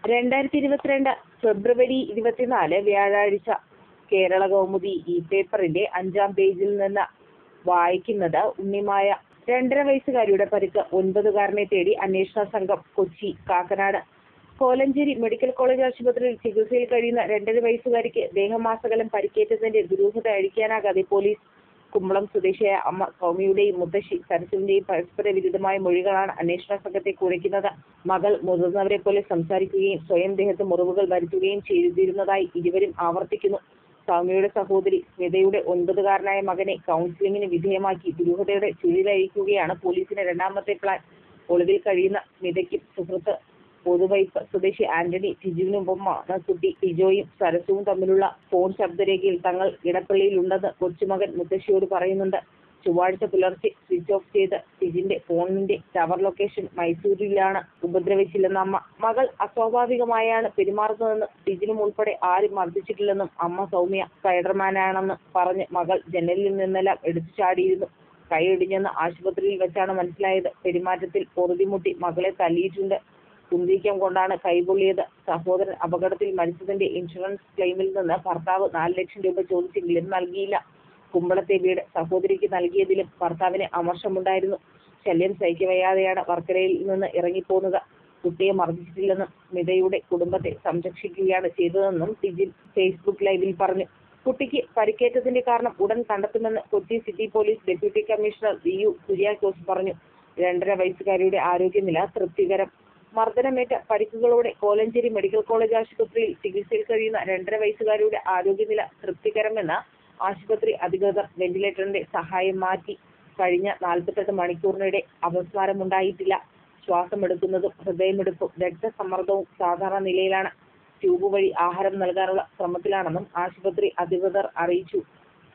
രണ്ടായിരത്തി ഇരുപത്തിരണ്ട് ഫെബ്രുവരി ഇരുപത്തിനാല് വ്യാഴാഴ്ച കേരള കൗമുദി ഈ പേപ്പറിന്റെ അഞ്ചാം പേജിൽ നിന്ന് വായിക്കുന്നത് ഉണ്ണിമായ രണ്ടര വയസ്സുകാരിയുടെ പരിക്ക് ഒൻപതുകാരനെ തേടി അന്വേഷണ സംഘം കൊച്ചി കാക്കനാട് കോലഞ്ചേരി മെഡിക്കൽ കോളേജ് ആശുപത്രിയിൽ ചികിത്സയിൽ കഴിയുന്ന രണ്ടര വയസ്സുകാരിക്ക് ദേഹമാസകലം പരിക്കേറ്റതിന്റെ ദുരൂഹത അഴിക്കാനാകാതെ പോലീസ് കുമ്പളം സ്വദേശിയായ അമ്മ സൗമ്യയുടെയും മുത്തശ്ശി സരസുവിന്റെയും പരസ്പര വിരുദ്ധമായ മൊഴികളാണ് അന്വേഷണ സംഘത്തെ കുഴയ്ക്കുന്നത് മകൾ മുതിർന്നവരെ പോലെ സംസാരിക്കുകയും സ്വയം ദേഹത്ത് മുറിവുകൾ വരുത്തുകയും ചെയ്തിരുന്നതായി ഇരുവരും ആവർത്തിക്കുന്നു സൗമ്യയുടെ സഹോദരി സ്മിതയുടെ ഒൻപതുകാരനായ മകനെ കൗൺസിലിംഗിന് വിധേയമാക്കി ദുരൂഹതയുടെ ചുഴലിലഴിക്കുകയാണ് പോലീസിന്റെ രണ്ടാമത്തെ പ്ലാൻ ഒളിവിൽ കഴിയുന്ന സ്മിതയ്ക്കും സുഹൃത്ത് പൊതുവൈപ്പ് സ്വദേശി ആന്റണി ടിജുവിനൊപ്പമാണ് കുട്ടി ടിജോയും സരസുവും തമ്മിലുള്ള ഫോൺ ശബ്ദരേഖയിൽ തങ്ങൾ ഇടപ്പള്ളിയിലുണ്ടെന്ന് കൊച്ചുമകൻ മുത്തശ്ശിയോട് പറയുന്നുണ്ട് ചൊവ്വാഴ്ച പുലർച്ചെ സ്വിച്ച് ഓഫ് ചെയ്ത് ടിജിന്റെ ഫോണിന്റെ ടവർ ലൊക്കേഷൻ മൈസൂരിലാണ് ഉപദ്രവിച്ചില്ലെന്ന അമ്മ മകൾ അസ്വാഭാവികമായാണ് പെരുമാറുന്നതെന്നും ടിജിനും ഉൾപ്പെടെ ആരും മർദ്ദിച്ചിട്ടില്ലെന്നും അമ്മ സൗമ്യ സ്പൈഡർമാനാണെന്ന് പറഞ്ഞ് മകൾ ജനലിൽ നിന്നെല്ലാം എടുത്തു ചാടിയിരുന്നു കൈയിടിഞ്ഞെന്ന് ആശുപത്രിയിൽ വെച്ചാണ് മനസ്സിലായത് പെരുമാറ്റത്തിൽ പൊറുതിമുട്ടി മകളെ തല്ലിയിട്ടുണ്ട് കുന്തിക്കം കൊണ്ടാണ് കൈപൊള്ളിയത് സഹോദരൻ അപകടത്തിൽ മരിച്ചതിന്റെ ഇൻഷുറൻസ് ക്ലെയിമിൽ നിന്ന് ഭർത്താവ് നാല് ലക്ഷം രൂപ ചോദിച്ചെങ്കിലും നൽകിയില്ല കുമ്പളത്തെ വീട് സഹോദരിക്ക് നൽകിയതിലും ഭർത്താവിന് അമർഷമുണ്ടായിരുന്നു ശല്യം സഹിക്കവയ്യാതെയാണ് വർക്കരയിൽ നിന്ന് ഇറങ്ങിപ്പോന്നത് കുട്ടിയെ മർദ്ദിച്ചിട്ടില്ലെന്നും സ്മിതയുടെ കുടുംബത്തെ സംരക്ഷിക്കുകയാണ് ചെയ്തതെന്നും ടിജിൻ ഫേസ്ബുക്ക് ലൈവിൽ പറഞ്ഞു കുട്ടിക്ക് പരിക്കേറ്റതിന്റെ കാരണം ഉടൻ കണ്ടെത്തുമെന്ന് Kochi city police deputy commissioner V U Kuriakose പറഞ്ഞു രണ്ടര വയസ്സുകാരിയുടെ ആരോഗ്യനില തൃപ്തികരം മർദ്ദനമേറ്റ പരിക്കുകളോടെ കോലഞ്ചേരി മെഡിക്കൽ കോളേജ് ആശുപത്രിയിൽ ചികിത്സയിൽ കഴിയുന്ന രണ്ടര വയസ്സുകാരിയുടെ ആരോഗ്യനില തൃപ്തികരമെന്ന് ആശുപത്രി അധികൃതർ വെന്റിലേറ്ററിന്റെ സഹായം മാറ്റി കഴിഞ്ഞ നാൽപ്പത്തെട്ട് മണിക്കൂറിനിടെ അപസ്മാരമുണ്ടായിട്ടില്ല ശ്വാസമെടുക്കുന്നതും ഹൃദയമിടിപ്പും രക്തസമ്മർദ്ദവും സാധാരണ നിലയിലാണ് ട്യൂബ് വഴി ആഹാരം നൽകാനുള്ള ശ്രമത്തിലാണെന്നും ആശുപത്രി അധികൃതർ അറിയിച്ചു